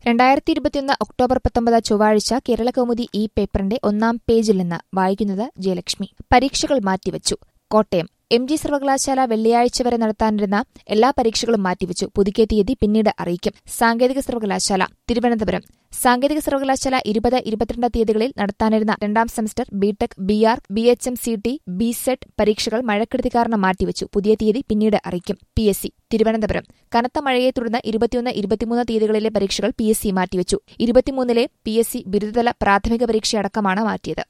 രണ്ടായിരത്തി ഇരുപത്തിയൊന്ന് ഒക്ടോബർ പത്തൊമ്പത് ചൊവ്വാഴ്ച കേരളകൗമുദി ഈ പേപ്പറിന്റെ ഒന്നാം പേജിൽ നിന്ന് വായിക്കുന്നത് ജയലക്ഷ്മി പരീക്ഷകൾ മാറ്റിവച്ചു കോട്ടയം എം ജി സർവകലാശാല വെള്ളിയാഴ്ച വരെ നടത്താനിരുന്ന എല്ലാ പരീക്ഷകളും മാറ്റിവച്ചു പുതുക്കിയ തീയതി പിന്നീട് അറിയിക്കും സാങ്കേതിക സർവകലാശാല തിരുവനന്തപുരം സാങ്കേതിക സർവകലാശാല ഇരുപത് ഇരുപത്തിരണ്ട് തീയതികളിൽ നടത്താനിരുന്ന രണ്ടാം semester B Tech B R B H M C T B set പരീക്ഷകൾ മഴക്കെടുതി കാരണം മാറ്റിവച്ചു പുതിയ തീയതി പിന്നീട് അറിയിക്കും പി എസ് സി തിരുവനന്തപുരം കനത്ത മഴയെ തുടർന്ന് ഇരുപത്തിയൊന്ന് ഇരുപത്തിമൂന്ന് തീയതികളിലെ പരീക്ഷകൾ പി എസ് സി മാറ്റിവച്ചു ഇരുപത്തിമൂന്നിലെ പി എസ് സി ബിരുദതല പ്രാഥമിക പരീക്ഷയടക്കമാണ് മാറ്റിയത്